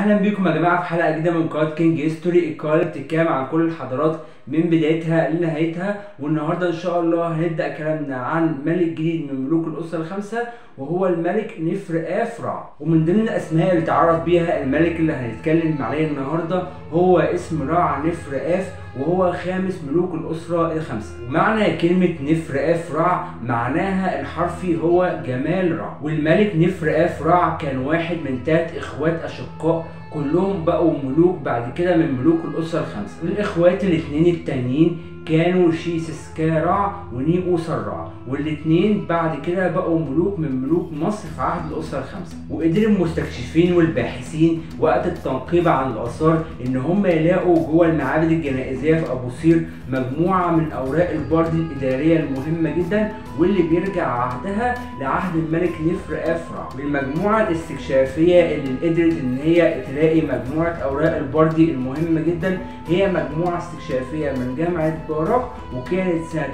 اهلا بيكم يا جماعه في حلقه جديده من قناه كينج هيستوري القناه اللي بتتكلم عن كل الحضارات من بدايتها لنهايتها والنهارده ان شاء الله هنبدا كلامنا عن ملك جديد من ملوك الاسره الخمسه وهو الملك نفر افرع ومن ضمن الاسماء اللي تعرف بيها الملك اللي هنتكلم عليه النهارده هو اسم رع نفر اف وهو خامس ملوك الاسره الخمسه معنى كلمه نفر اف رع معناها الحرفي هو جمال رع والملك نفر اف رع كان واحد من ثلاث اخوات اشقاء كلهم بقوا ملوك بعد كده من ملوك الاسره الخمسه الاخوات الاثنين التانيين كانوا شيسسكارع ونيقو سرع والاثنين بعد كده بقوا ملوك من ملوك مصر في عهد الاسره الخمسه وقدر المستكشفين والباحثين وقت التنقيب عن الاثار ان هم يلاقوا جوه المعابد الجنائزيه في ابو سير مجموعه من اوراق البرد الاداريه المهمه جدا واللي بيرجع عهدها لعهد الملك نفر افرع والمجموعه الاستكشافيه اللي قدرت ان هي تلاقي مجموعه اوراق البردي المهمه جدا هي مجموعه استكشافيه من جامعه باراك وكانت سنه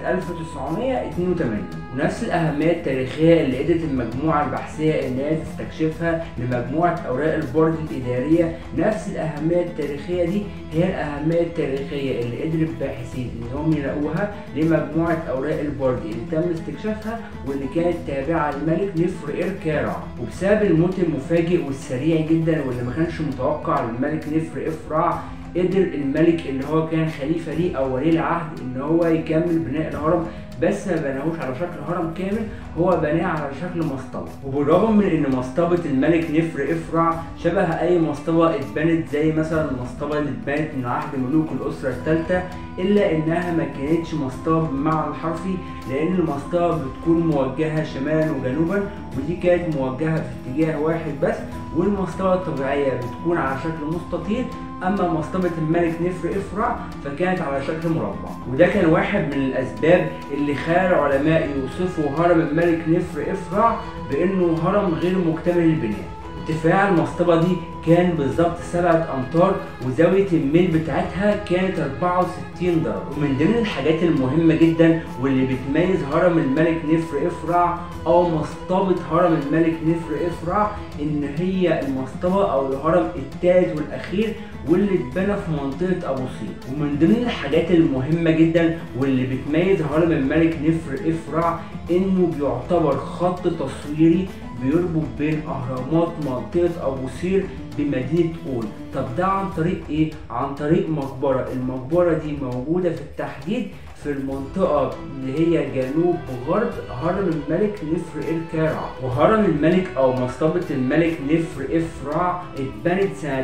1982 ونفس الاهميه التاريخيه اللي قدرت المجموعه البحثيه ان هي تستكشفها لمجموعه اوراق البرد الاداريه نفس الاهميه التاريخيه دي هي الاهميه التاريخيه اللي قدر الباحثين ان هم يلاقوها لمجموعه اوراق البرد اللي تم استكشافها واللي كانت تابعه للملك نفر إركارع وبسبب الموت المفاجئ والسريع جدا واللي ما كانش متوقع للملك نفر إفرع قدر الملك اللي هو كان خليفه ليه او ولي العهد ان هو يكمل بناء الهرم بس ما بناهوش على شكل هرم كامل هو بناه على شكل مصطبه وبالرغم من ان مصطبه الملك نفر افرع شبه اي مصطبه اتبنت زي مثلا المصطبه اللي اتبنت من عهد ملوك الاسره الثالثه الا انها ما كانتش مصطبه بالمعنى الحرفي لان المصطبه بتكون موجهه شمالا وجنوبا ودي كانت موجهه في اتجاه واحد بس والمصطبه الطبيعيه بتكون على شكل مستطيل اما مصطبه الملك نفر افرع فكانت على شكل مربع وده كان واحد من الاسباب اللي خلى العلماء يوصفوا هرم الملك نفر افرع بانه هرم غير مكتمل البناء ارتفاع المصطبة دي كان بالظبط سبعة أمتار وزاوية الميل بتاعتها كانت 64 درجة ومن ضمن الحاجات المهمة جدا واللي بتميز هرم الملك نفر إفرع أو مصطبة هرم الملك نفر إفرع إن هي المصطبة أو الهرم الثالث والأخير واللي اتبنى في منطقة أبو سير ومن ضمن الحاجات المهمة جدا واللي بتميز هرم الملك نفر إفرع إنه بيعتبر خط تصويري بيربط بين اهرامات منطقه ابو سير بمدينه اول طب ده عن طريق ايه عن طريق مقبره المقبره دي موجوده في التحديد في المنطقة اللي هي جنوب غرب هرم الملك نفر الكارع وهرم الملك أو مصطبة الملك نفر إفرع اتبنت سنة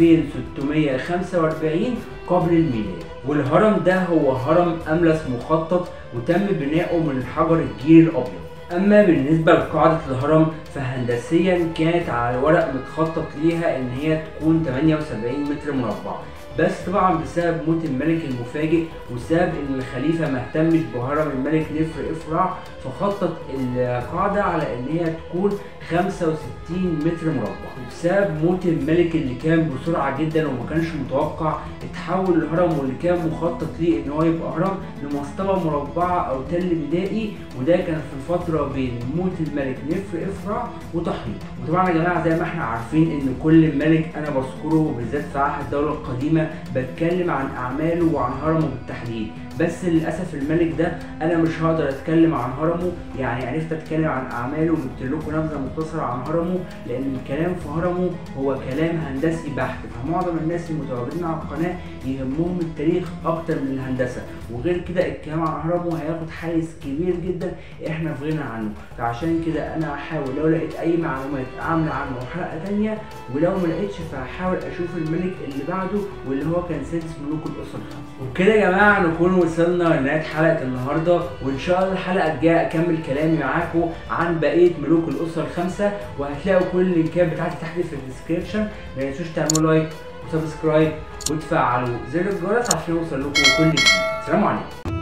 2645 قبل الميلاد والهرم ده هو هرم أملس مخطط وتم بناؤه من الحجر الجيري الأبيض اما بالنسبه لقاعده الهرم فهندسيا كانت على الورق متخطط ليها ان هي تكون 78 متر مربع بس طبعا بسبب موت الملك المفاجئ وسبب ان الخليفه ما اهتمش بهرم الملك نفر افرع فخطط القاعده على ان هي تكون 65 متر مربع وبسبب موت الملك اللي كان بسرعه جدا وما كانش متوقع اتحول الهرم واللي كان مخطط ليه ان هو يبقى هرم لمصطبه مربعه او تل بدائي وده كان في الفتره بين موت الملك نفر افرع وتحنيط وطبعا يا جماعه زي ما احنا عارفين ان كل ملك انا بذكره بالذات في عهد الدوله القديمه بتكلم عن اعماله وعن هرمه بالتحديد بس للاسف الملك ده انا مش هقدر اتكلم عن هرمه يعني عرفت اتكلم عن اعماله وجبت لكم نبذه مختصره عن هرمه لان الكلام في هرمه هو كلام هندسي بحت فمعظم الناس المتواجدين على القناه يهمهم التاريخ اكتر من الهندسه وغير كده الكلام عن هرمه هياخد حيز كبير جدا احنا في غنى عنه فعشان كده انا هحاول لو لقيت اي معلومات اعمل عنه حلقه تانية ولو ما لقيتش فهحاول اشوف الملك اللي بعده واللي هو كان سادس ملوك الاسره الخمسه وبكده يا جماعه نكون وصلنا لنهايه حلقه النهارده وان شاء الله الحلقه الجايه اكمل كلامي معاكم عن بقيه ملوك الاسره الخمسه وهتلاقوا كل اللينكات بتاعتي تحت في الديسكربشن ما تنسوش تعملوا لايك وسبسكرايب وتفعلوا زر الجرس عشان يوصل لكم كل جديد سلام عليكم